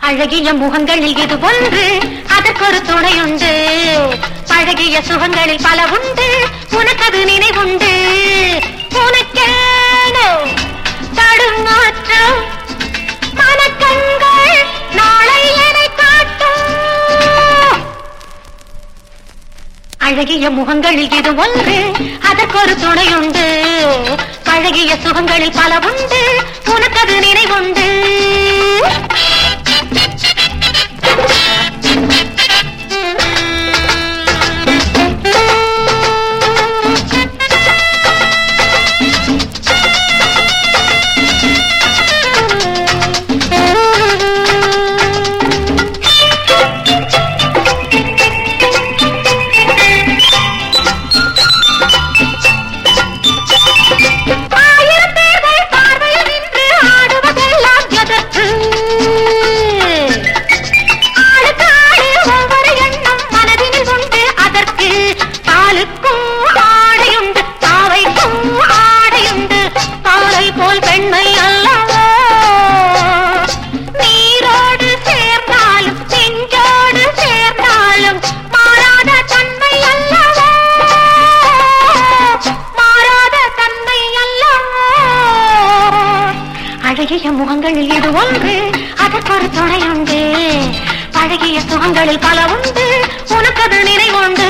அழகிய முகங்களில் இது ஒன்று அதற்கொரு துணையுண்டு பழகிய சுகங்களில் பல உண்டு உனக்கது நினைவுண்டு உனக்கேனோ தடுமாற்றம் மனக்கண்கள் நாளை என்னை காட்டும் அழகிய முகங்களில் இது ஒன்று அதற்கொரு துணையுண்டு பழகிய சுகங்களில் பல உண்டு உனக்கது நினைவுண்டு ஆயிரம் பேர்கள் பார்வையில் நின்று ஆடுவதெல்லாம் எதற்கு? ஆளுக்கு ஆளு ஒவ்வொரு எண்ணம் மனதினில் உண்டு அதற்கு. பாலுக்கும் ஆடையுண்டு, பாவைக்கும் ஆடையுண்டு. பாலை போல் பெண்மை அல்லவோ? நீரோடு சேர்ந்தாலும், நெஞ்சோடு சேர்ந்தாலும் மாறாத தன்மை அல்லவோ? மாறாத தன்மை அல்லவோ அழகிய முகங்களில் இது ஒன்று அதற்கொரு துணையுண்டு பழகிய சுகங்களில் பல உண்டு உனக்கது நினைவுண்டு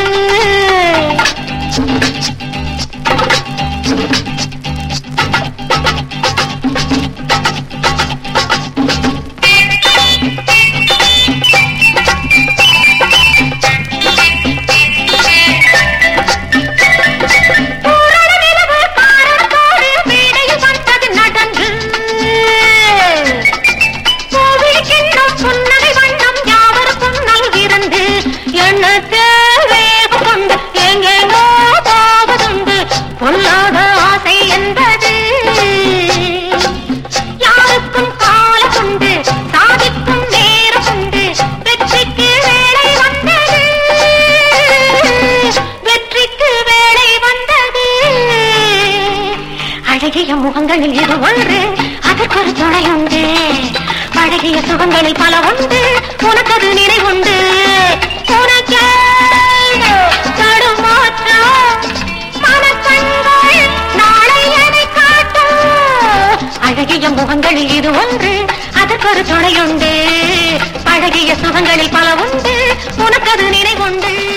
பூரண நிலவு காரணத்தோடு மேடையில் வந்தது நடந்து கோவிலுக்கென்றும் புன்னகை வண்ணம் யாவருக்கும் நல்கிருந்து எண்ணத்தே வேகம் கொண்டு எங்கெங்கோ போவதுண்டு பொல்லாத ஆசை என்பது யாருக்கும் காலம் உண்டு சாதிக்கும் நேரம் உண்டு வெற்றிக்கு வேலை வந்தது வெற்றிக்கு வேலை வந்தது அழகிய முகங்களில் இது ஒன்று அதற்கொரு துணையுண்டு பழகிய சுகங்களில் பல உண்டு உனக்கது நினைவுண்டு உனக்கேனோ தடுமாற்றம் மனக்கண்கள் நாளை என்னை காட்டும் அழகிய முகங்களில் இது ஒன்று அதற்கொரு துணையுண்டு பழகிய சுகங்களில் பல உண்டு உனக்கது நினைவுண்டு